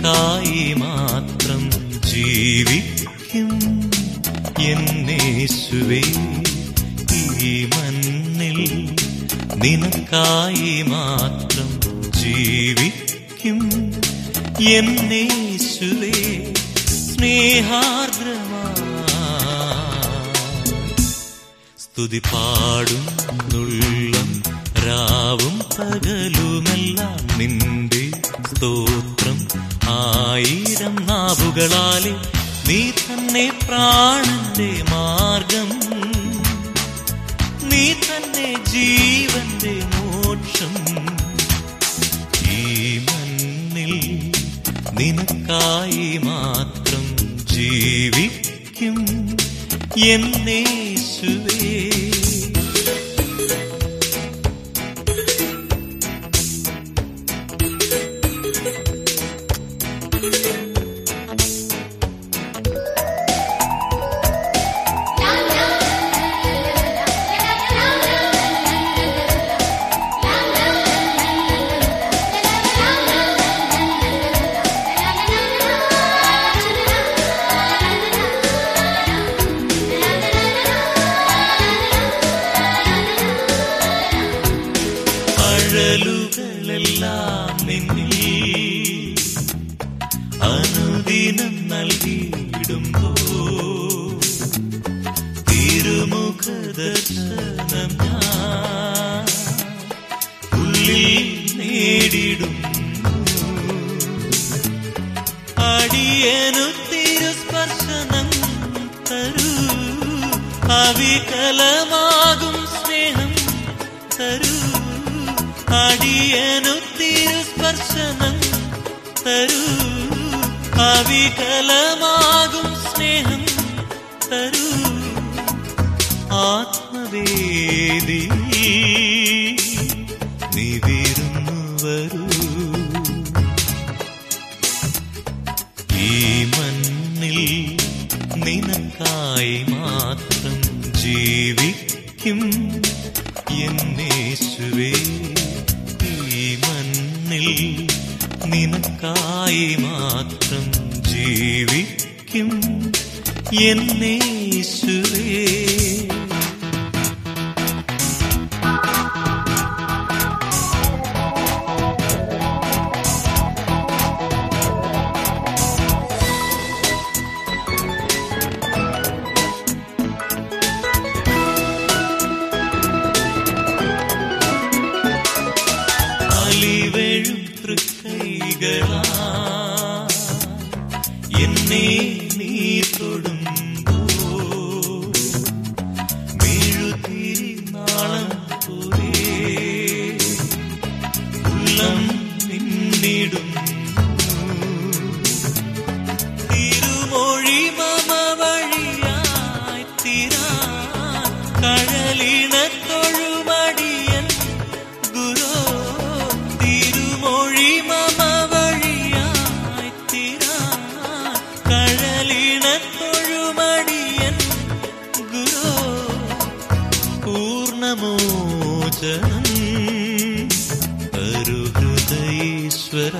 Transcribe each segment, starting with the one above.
നിനക്കായി മാത്രം ജീവിക്കും എന്നേശുവേ ഈ മണ്ണിൽ നിനക്കായി മാത്രം ജീവിക്കും എന്നേശുവേ സ്നേഹാർദ്രമാ സ്തുതി പാടും നുള്ളം രാവും പകലുമെല്ലാം നിന്റെ സ്തോത്രം ആയിരം നാവുകളാലെ നീ തന്നെ പ്രാണന്റെ മാർഗം നീ തന്നെ ജീവന്റെ മോക്ഷം ഈ മണ്ണിൽ നിനക്കായി മാത്രം ജീവിക്കും എന്നേശുവേ അഴലുകളെല്ലാം നിന്നിൽ അനുദിനം നൽകിയിടുമ്പോ തിരുമുഖ ദർശനം ഞാൻ ഉള്ളിൽ നേടിടും അടിയനു തിരുസ്പർശനം തരൂ അവികലമാകും സ്നേഹം തരൂ അടിയനു തിരുസ്പർശനം തരൂ അവികലമാകും സ്നേഹം തരൂ ആത്മവേദി നീ വിരുന്നു വരൂ ഈ മണ്ണിൽ നിനക്കായി മാത്രം ജീവിക്കും എന്നേശുവേ ഈ മണ്ണിൽ നിനക്കായി മാത്രം ജീവിക്കും എന്നേശുവേ അലിവെഴും തൃക്കൈകളാ എന്നെ നീ തൊടുമ്പോ മെഴുതിരി നാളം പോലെ ഉള്ളം നിന്നിടും തിരുമൊഴി മമ വഴിയായി തീരാ കഴലിണ തൊഴുമടിയൻ ഗുരോ തിരുമൊഴി മമ വഴിയായി തീരാ കഴലിണ തൊഴുമടിയൻ ഗുരോ പൂർണമോചനം തരുഹൃദയീശ്വര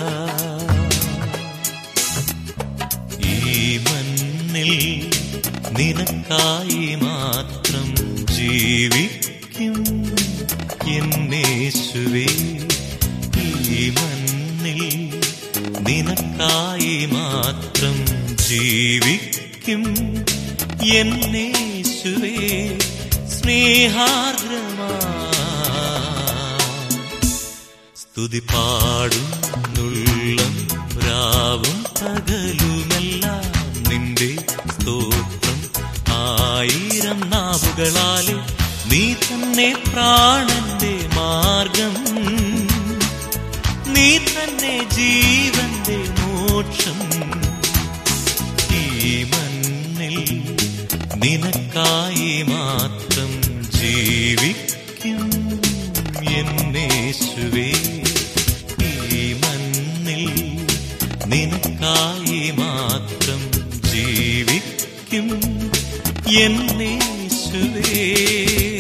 ഈ മണ്ണിൽ നിനക്കായി മാത്രം ജീവിക്കും എന്നേശുവേ ഈ മണ്ണിൽ നിനക്കായി മാത്രം ജീവിക്കും എന്നേശുവേ സ്നേഹാർദ്രമാ സ്തുതി പാടും നുള്ളം രാവും പകലുമെല്ലാം നിന്റെ സ്തോത്രം ആയിരം നാവുകളാലെ നീ തന്നെ പ്രാണന്റെ മാർഗം നീ തന്നെ ജീവന്റെ മോക്ഷം ഈ മണ്ണിൽ നിനക്കായി മാത്രം ജീവിക്കും എന്നേശുവേ ഈ മണ്ണിൽ നിനക്കായി മാത്രം ജീവിക്കും എന്നേശുവേ